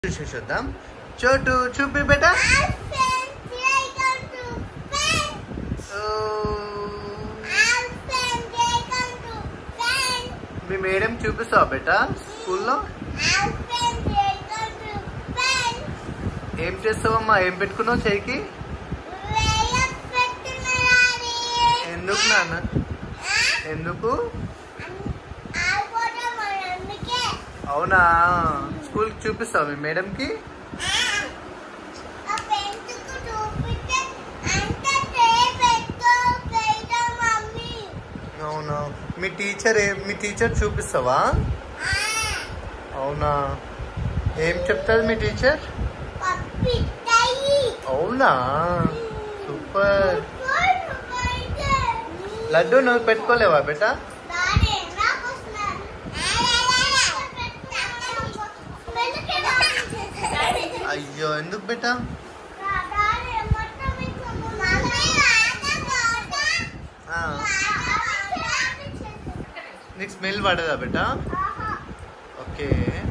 చూసేద్దాం చోటు చూపి బేట మీ మేడం చూపిస్తావా బేట స్కూల్లో ఏం చేస్తావమ్మా ఏం పెట్టుకున్నావు చేయికి ఎందుకు నాన్న ఎందుకు అవునా స్కూల్కి చూపిస్తావా మీ మేడంకి అవునా మీ టీచర్ ఏ మీ టీచర్ చూపిస్తావా అవునా ఏం చెప్తారు మీ టీచర్ అవునా సూపర్ లడ్డు నువ్వు పెట్టుకోలేవా బేట అయ్యో ఎందుకు బేట ఆ, నీకు స్మెల్ పడదా బేట ఓకే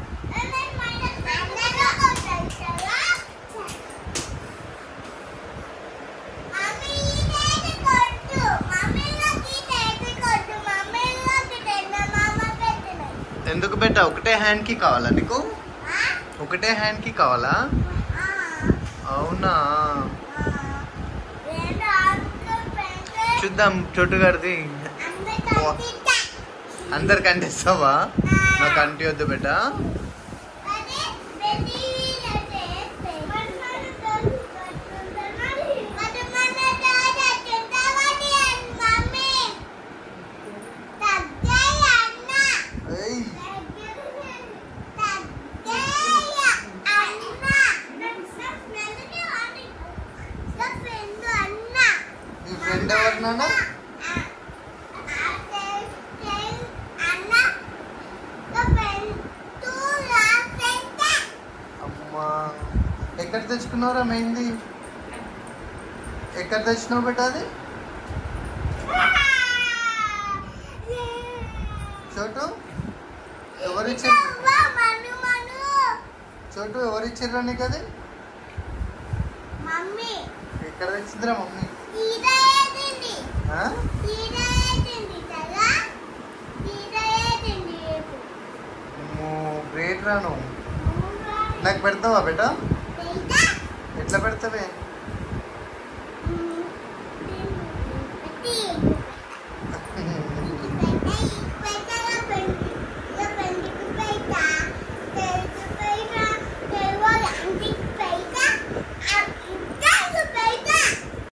ఎందుకు బేట ఒకటే హ్యాండ్ కి కావాలా నీకు ఒకటే హ్యాండ్ కి కావాలా అవునా చూద్దాం చోటు గారిది అందరికి అంటిస్తావా నాకు అంటి వద్దు బేట ఏయ్, నీ ఫ్రెండ్ ఎవరు నాన్న అమ్మా ఎక్కడ తెచ్చుకున్నారా మెయింది ఎక్కడ తెచ్చినావు బేట అది చోటు ఎవరిచ్చారు చోటు ఎవరిచ్చారా నీకు అది మమ్మీ ఎక్కడ తెచ్చిందిరా మమ్మీ తీరా ఏదింది ఆ? తీరా ఏదింది కదా తీరా ఏదింది రేపు అమ్మో, గ్రేట్ రాను నాకు పెడతావా బేట తెలుసా ఎట్లా పెడతావే పెట్టి